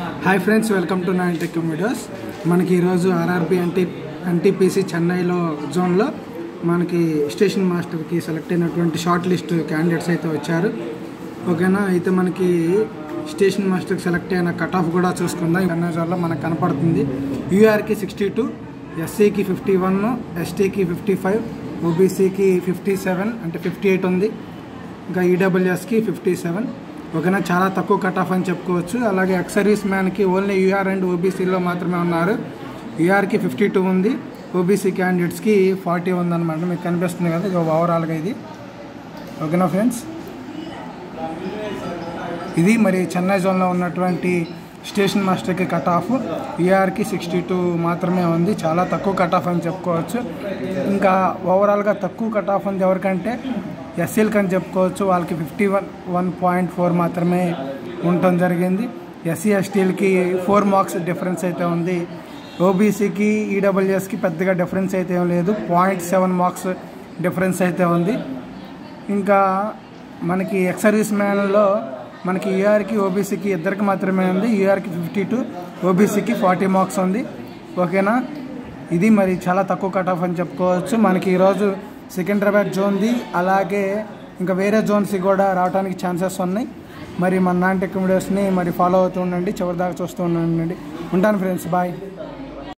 hi friends welcome to nine tech videos మనకి ఈరోజు RRB NT NTPC చెన్నైలో జోన్లో మనకి స్టేషన్ మాస్టర్కి సెలెక్ట్ అయినటువంటి షార్ట్ లిస్ట్ క్యాండిడేట్స్ అయితే వచ్చారు ఓకేనా అయితే మనకి స్టేషన్ మాస్టర్కి సెలెక్ట్ అయిన కట్ ఆఫ్ కూడా చూసుకుందాం చెన్నై జోన్లో మనకు కనపడుతుంది యూఆర్కి సిక్స్టీ టూ ఎస్సీకి ఫిఫ్టీ వన్ ఎస్టీకి ఫిఫ్టీ ఫైవ్ ఓబీసీకి ఫిఫ్టీ సెవెన్ అంటే ఫిఫ్టీ ఎయిట్ ఉంది ఇంకా ఈడబ్ల్యూఎస్కి ఫిఫ్టీ సెవెన్ ఓకేనా చాలా తక్కువ కట్ ఆఫ్ అని చెప్పుకోవచ్చు అలాగే ఎక్స్ సర్వీస్ మ్యాన్కి ఓన్లీ యూఆర్ అండ్ ఓబీసీలో మాత్రమే ఉన్నారు యూఆర్కి ఫిఫ్టీ టూ ఉంది ఓబీసీ క్యాండిడేట్స్కి ఫార్టీ ఉందన్నమాట మీకు కనిపిస్తుంది కదా ఇది ఓవరాల్గా ఇది ఓకేనా ఫ్రెండ్స్ ఇది మరి చెన్నై జోన్లో ఉన్నటువంటి స్టేషన్ మాస్టర్కి కట్ ఆఫ్ ఈఆర్కి సిక్స్టీ టూ మాత్రమే ఉంది చాలా తక్కువ కట్ ఆఫ్ అని చెప్పుకోవచ్చు ఇంకా ఓవరాల్గా తక్కువ కట్ ఆఫ్ ఉంది ఎవరికంటే ఎస్సీలకి అని చెప్పుకోవచ్చు వాళ్ళకి fifty one one point four మాత్రమే ఉండటం జరిగింది ఎస్సీ ఎస్టీలకి ఫోర్ మార్క్స్ డిఫరెన్స్ అయితే ఉంది ఓబీసీకి ఈడబ్ల్యూఎస్కి పెద్దగా డిఫరెన్స్ అయితే ఏం లేదు పాయింట్ సెవెన్ మార్క్స్ డిఫరెన్స్ అయితే ఉంది ఇంకా మనకి ఎక్స్ సర్వీస్ మ్యాన్లో మనకి యూఆర్కి ఓబీసీకి ఇద్దరికి మాత్రమే ఉంది యూఆర్కి ఫిఫ్టీ టూ ఓబీసీకి ఫార్టీ మార్క్స్ ఉంది ఓకేనా ఇది మరి చాలా తక్కువ కట్ ఆఫ్ అని చెప్పుకోవచ్చు మనకి ఈరోజు సికింద్రాబాద్ జోన్ది అలాగే ఇంకా వేరే జోన్స్ కూడా రావడానికి ఛాన్సెస్ ఉన్నాయి మరి మన నాన్ టెక్ వీడియోస్ని మరి ఫాలో అవుతూ ఉండండి చివరి దాకా చూస్తూ ఉండండి ఉంటాను ఫ్రెండ్స్ బాయ్